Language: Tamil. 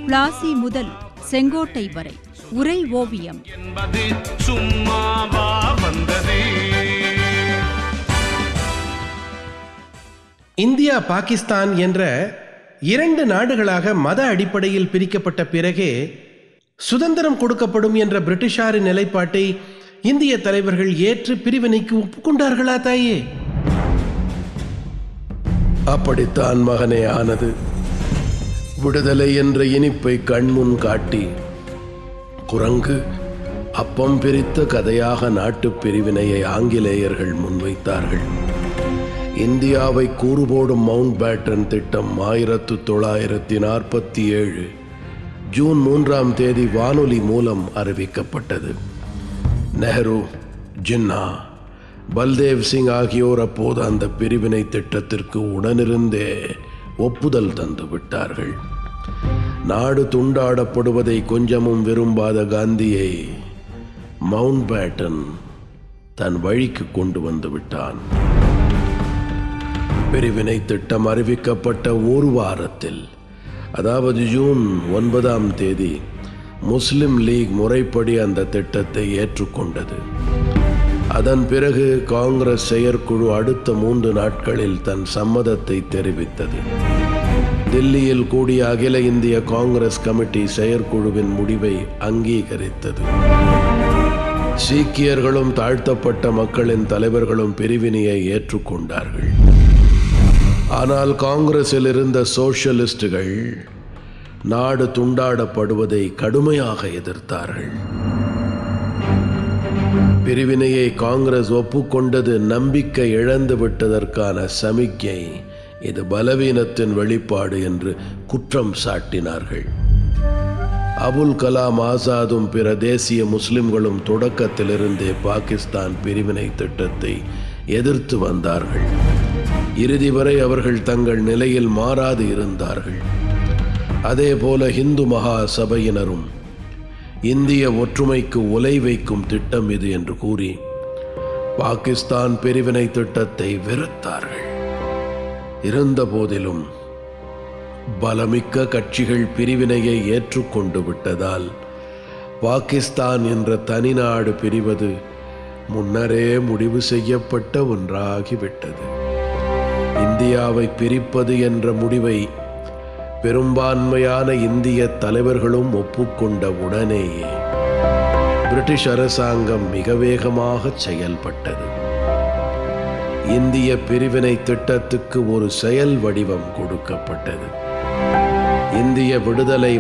பிளாசி முதல் செங்கோட்டை வரை உரை ஓவியம் என்பது சும்மாவா வந்தது இந்தியா பாகிஸ்தான் என்ற இரண்டு நாடுகளாக மத அடிப்படையில் பிரிக்கப்பட்ட பிறகே சுதந்திரம் கொடுக்கப்படும் என்ற பிரிட்டிஷாரின் நிலைப்பாட்டை இந்திய தலைவர்கள் ஏற்று பிரிவினைக்கு ஒப்புக்கொண்டார்களா தாயே அப்படித்தான் மகனே ஆனது விடுதலை என்ற இனிப்பை கண்முன் காட்டி குரங்கு அப்பம் பிரித்த கதையாக நாட்டுப் பிரிவினையை ஆங்கிலேயர்கள் முன்வைத்தார்கள் இந்தியாவை கூறுபோடும் மவுண்ட் பேட்டன் திட்டம் ஆயிரத்து தொள்ளாயிரத்தி நாற்பத்தி ஏழு ஜூன் மூன்றாம் தேதி வானொலி மூலம் அறிவிக்கப்பட்டது நெஹ்ரு ஜின்னா பல்தேவ் சிங் ஆகியோர் அப்போது அந்த பிரிவினை திட்டத்திற்கு உடனிருந்தே ஒப்புதல் தந்து விட்டார்கள் நாடு துண்டாடப்படுவதை கொஞ்சமும் விரும்பாத காந்தியை மவுண்ட் பேட்டன் தன் வழிக்கு கொண்டு வந்து விட்டான் பிரிவினை திட்டம் அறிவிக்கப்பட்ட ஒரு வாரத்தில் அதாவது ஜூன் ஒன்பதாம் தேதி முஸ்லிம் லீக் முறைப்படி அந்த திட்டத்தை ஏற்றுக்கொண்டது அதன் பிறகு காங்கிரஸ் செயற்குழு அடுத்த மூன்று நாட்களில் தன் சம்மதத்தை தெரிவித்தது தில்லியில் கூடிய அகில இந்திய காங்கிரஸ் கமிட்டி செயற்குழுவின் முடிவை அங்கீகரித்தது சீக்கியர்களும் தாழ்த்தப்பட்ட மக்களின் தலைவர்களும் பிரிவினையை ஏற்றுக்கொண்டார்கள் ஆனால் காங்கிரஸில் இருந்த சோஷலிஸ்டுகள் நாடு துண்டாடப்படுவதை கடுமையாக எதிர்த்தார்கள் பிரிவினையை காங்கிரஸ் ஒப்புக்கொண்டது நம்பிக்கை இழந்து விட்டதற்கான சமிக்ஞை இது பலவீனத்தின் வெளிப்பாடு என்று குற்றம் சாட்டினார்கள் அபுல் கலாம் ஆசாதும் பிற தேசிய முஸ்லிம்களும் தொடக்கத்திலிருந்தே பாகிஸ்தான் பிரிவினை திட்டத்தை எதிர்த்து வந்தார்கள் இறுதி வரை அவர்கள் தங்கள் நிலையில் மாறாது இருந்தார்கள் அதே போல இந்து மகா சபையினரும் இந்திய ஒற்றுமைக்கு உலை வைக்கும் திட்டம் இது என்று கூறி பாகிஸ்தான் பிரிவினை திட்டத்தை வெறுத்தார்கள் இருந்த போதிலும் பலமிக்க கட்சிகள் பிரிவினையை ஏற்றுக்கொண்டு விட்டதால் பாகிஸ்தான் என்ற தனிநாடு பிரிவது முன்னரே முடிவு செய்யப்பட்ட ஒன்றாகிவிட்டது இந்தியாவை பிரிப்பது என்ற முடிவை பெரும்பான்மையான இந்திய தலைவர்களும் ஒப்புக்கொண்ட உடனேயே பிரிட்டிஷ் அரசாங்கம் மிக வேகமாக செயல்பட்டது இந்திய பிரிவினை திட்டத்துக்கு ஒரு செயல் வடிவம் கொடுக்கப்பட்டது இந்திய விடுதலை